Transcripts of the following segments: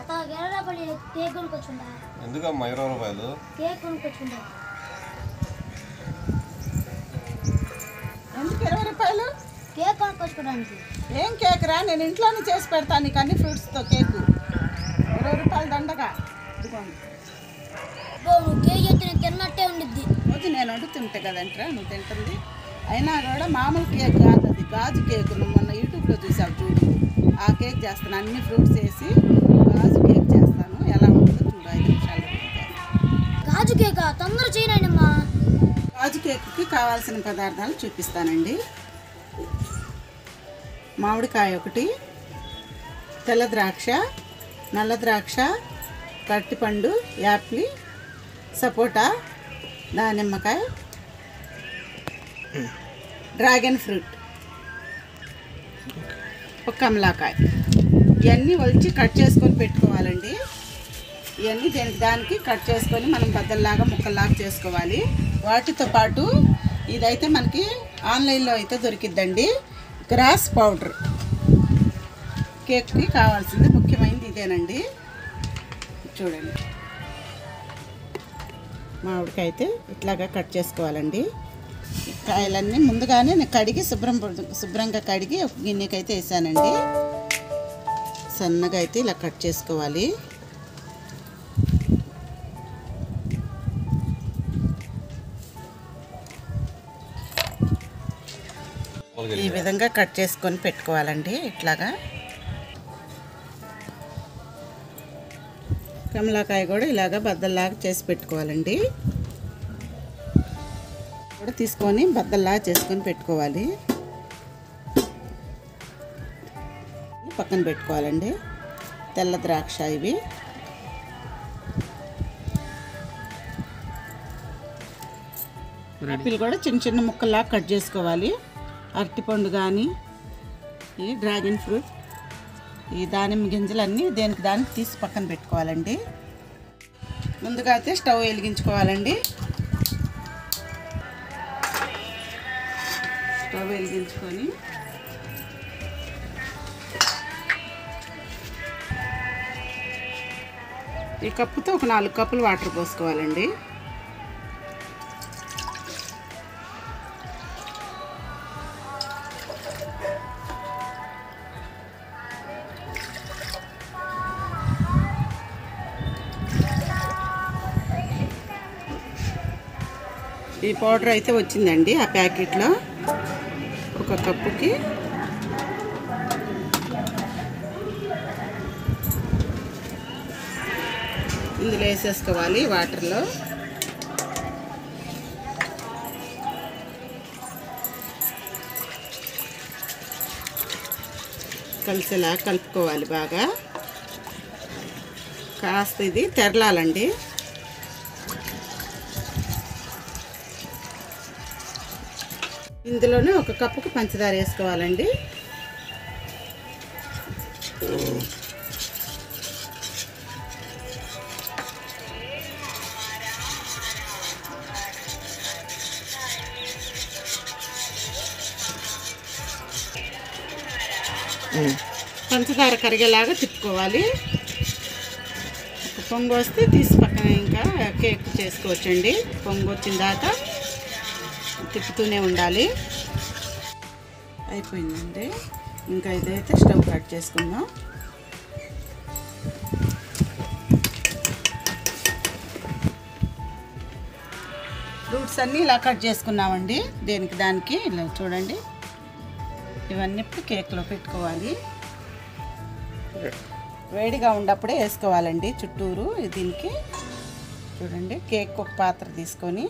తాత గెలరాపల్లి కేక్ కొనుక్కొచ్చుండా ఎందుకమ్మా ఇరవై రూపాయలు కేక్ కొనుక్కొచ్చుండా ఎందుకు ఇరవై రూపాయలు కేక్ కొనుక్కొచ్చుకోవడానికి ఏం కేక్ రా నేను ఇంట్లోనే చేసి పెడతాను నీకు అన్ని ఫ్రూట్స్తో కేకు ఇరవై రూపాయలు దండగా ఇదిగోండి ఓ నువ్వు కేక్ చెప్తే నేను తిన్నట్టే ఉండిద్ది రోజు నేను వండుతుంటే కదంటరా నువ్వు తింటుంది అయినా కూడా మామూలు కేక్ కాదు అది గాజు కేక్ నువ్వు మొన్న యూట్యూబ్లో చూసావు చూడు ఆ కేక్ చేస్తాను అన్ని ఫ్రూట్స్ వేసి గాజు కేక్ చేస్తాను ఎలా ఉంటుందో చూడు ఐదు నిమిషాలు గాజు కేకా తొందర చేయనండి అమ్మా గాజు కేక్కి కావాల్సిన పదార్థాలు చూపిస్తానండి మామిడికాయ ఒకటి తెల్ల ద్రాక్ష నల్ల ద్రాక్ష కట్టిపండు యాపిల్ సపోటా దానిమ్మకాయ డ్రాగన్ ఫ్రూట్ ఒక కమలాకాయ ఇవన్నీ ఒలిచి కట్ చేసుకొని పెట్టుకోవాలండి ఇవన్నీ దేనికి దానికి కట్ చేసుకొని మనం బద్దల్లాగా ముక్కల్లాగా చేసుకోవాలి వాటితో పాటు ఇదైతే మనకి ఆన్లైన్లో అయితే దొరికిద్దండి గ్రాస్ పౌడర్ కేక్కి కావాల్సింది ముఖ్యమైనది ఇదేనండి చూడండి మామిడికాయ అయితే ఇట్లాగా కట్ చేసుకోవాలండి ఈ కాయలన్నీ ముందుగానే నేను కడిగి శుభ్రం శుభ్రంగా కడిగి ఒక గిన్నెకి అయితే వేసానండి సన్నగా అయితే ఇలా కట్ చేసుకోవాలి ఈ విధంగా కట్ చేసుకొని పెట్టుకోవాలండి ఇట్లాగా కమలాకాయ కూడా ఇలాగా బద్దల్లాగా చేసి పెట్టుకోవాలండి కూడా తీసుకొని బద్దల్లాగా చేసుకొని పెట్టుకోవాలి పక్కన పెట్టుకోవాలండి తెల్ల ద్రాక్ష ఇవి ఆపిల్ కూడా చిన్న చిన్న ముక్కల్లా కట్ చేసుకోవాలి అరటిపండు కానీ ఈ డ్రాగన్ ఫ్రూట్ ఈ దానిమ్మ గింజలన్నీ దేనికి దానికి తీసి పక్కన పెట్టుకోవాలండి ముందుగా అయితే స్టవ్ వెలిగించుకోవాలండి స్టవ్ వెలిగించుకొని ఈ కప్పుతో ఒక నాలుగు కప్పులు వాటర్ పోసుకోవాలండి ఈ పౌడర్ అయితే వచ్చిందండి ఆ ప్యాకెట్లో ఒక కప్పుకి ఇందులో వేసేసుకోవాలి వాటర్లో కలిసేలా కలుపుకోవాలి బాగా కాస్త ఇది తెరలాలండి ఇందులోనే ఒక కప్పుకు పంచదార వేసుకోవాలండి పంచదార కరిగేలాగా తిప్పుకోవాలి ఒక పొంగు వస్తే తీసి పక్కన ఇంకా కేక్ చేసుకోవచ్చండి పొంగు వచ్చిన దాకా తిప్పుతూనే ఉండాలి అయిపోయిందండి ఇంకా ఇదైతే స్టవ్ కట్ చేసుకుందాం ఫ్రూట్స్ అన్నీ ఇలా కట్ చేసుకున్నామండి దేనికి దానికి ఇలా చూడండి ఇవన్నీ ఇప్పుడు కేక్లో పెట్టుకోవాలి వేడిగా ఉన్నప్పుడే వేసుకోవాలండి చుట్టూరు దీనికి చూడండి కేక్ ఒక పాత్ర తీసుకొని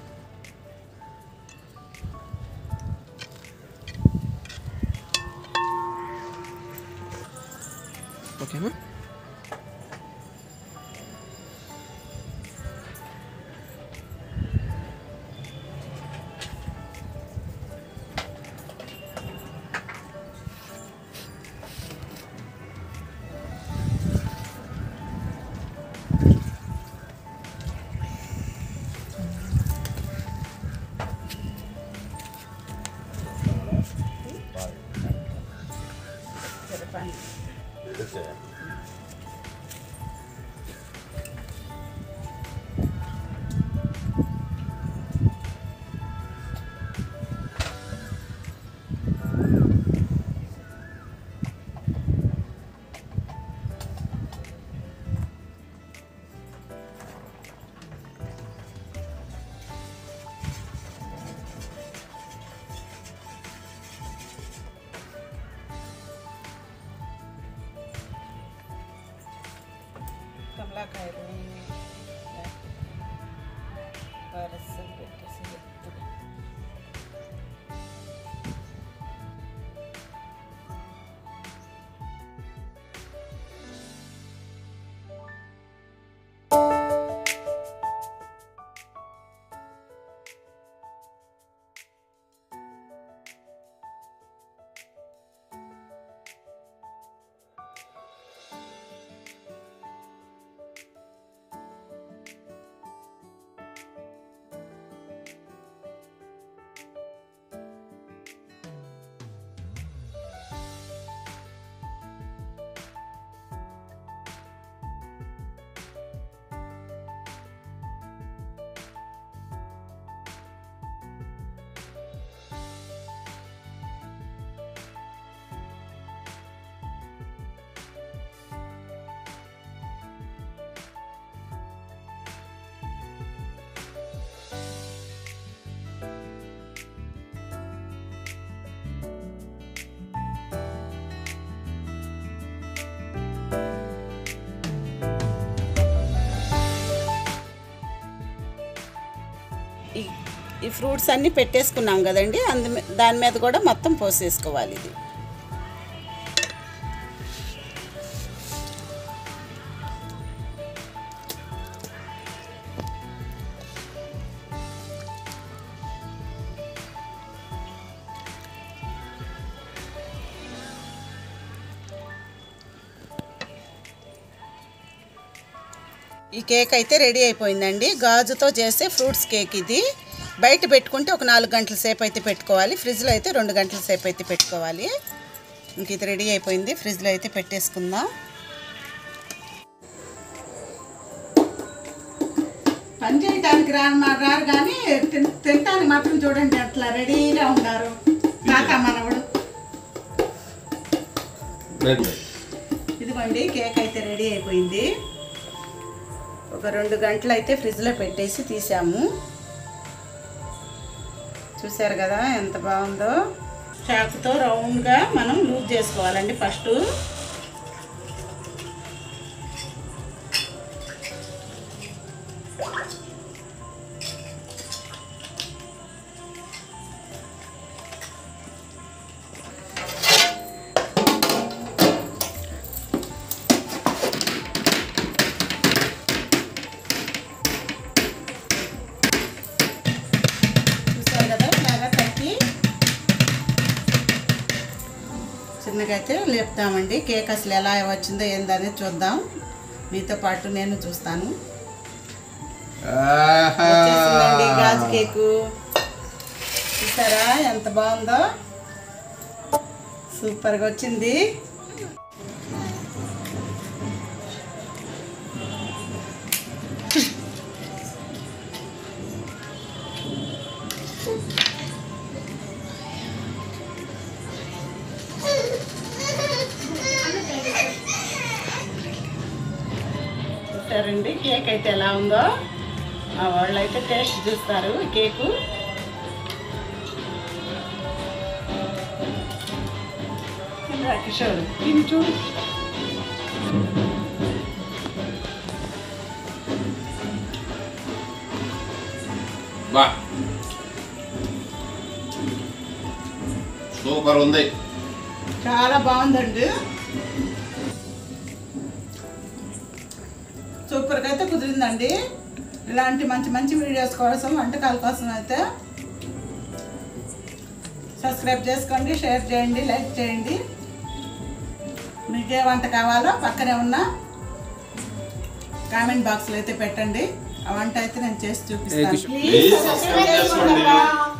ఓకేనా కమలాకాయలు వరుసలు పెట్టేసి ఎత్తుగా. ఈ ఈ ఫ్రూట్స్ అన్నీ పెట్టేసుకున్నాం కదండి అందు దాని మీద కూడా మొత్తం పోసేసుకోవాలి ఇది ఈ కేక్ అయితే రెడీ అయిపోయిందండి గాజుతో చేసే ఫ్రూట్స్ కేక్ ఇది బయట పెట్టుకుంటే ఒక నాలుగు గంటల సేపు అయితే పెట్టుకోవాలి ఫ్రిడ్జ్లో అయితే రెండు గంటల సేపు అయితే పెట్టుకోవాలి ఇంక ఇది రెడీ అయిపోయింది ఫ్రిడ్జ్లో అయితే పెట్టేసుకుందాం పని చేయడానికి రాను మా రారు కానీ తిన్- తినటానికి మాత్రం చూడండి అట్లా రెడీగా ఉన్నారు తాత మనవడు ఇదిగోండి కేక్ అయితే రెడీ అయిపోయింది ఒక రెండు గంటలు అయితే ఫ్రిడ్జ్లో పెట్టేసి తీసాము చూసారు కదా ఎంత బాగుందో చాకుతో రౌండ్గా మనం లూజ్ చేసుకోవాలండి ఫస్ట్ చూసారు కదా ఇలాగా తట్టి చిన్నగా అయితే లేపుతామండి కేక్ అసలు ఎలా వచ్చిందో ఏందనేది చూద్దాం మీతో పాటు నేను చూస్తాను వచ్చేసిందండి గాజు కేకు చూసారా ఎంత బాగుందో సూపర్గా వచ్చింది చూస్తారండి కేక్ అయితే ఎలా ఉందో మా వాళ్ళు అయితే టేస్ట్ చూస్తారు ఈ కేకు రా కిషోర్ ఇది చూడు బా సూపర్ ఉంది చాలా బాగుందండి సూపర్గా అయితే కుదిరిందండి ఇలాంటి మంచి మంచి వీడియోస్ కోసం వంటకాల కోసం అయితే సబ్స్క్రైబ్ చేసుకోండి షేర్ చేయండి లైక్ చేయండి మీకు ఏ వంట కావాలో పక్కనే ఉన్న కామెంట్ బాక్స్లో అయితే పెట్టండి ఆ వంట అయితే నేను చేసి చూపిస్తాను Please subscribe చేసుకోండి.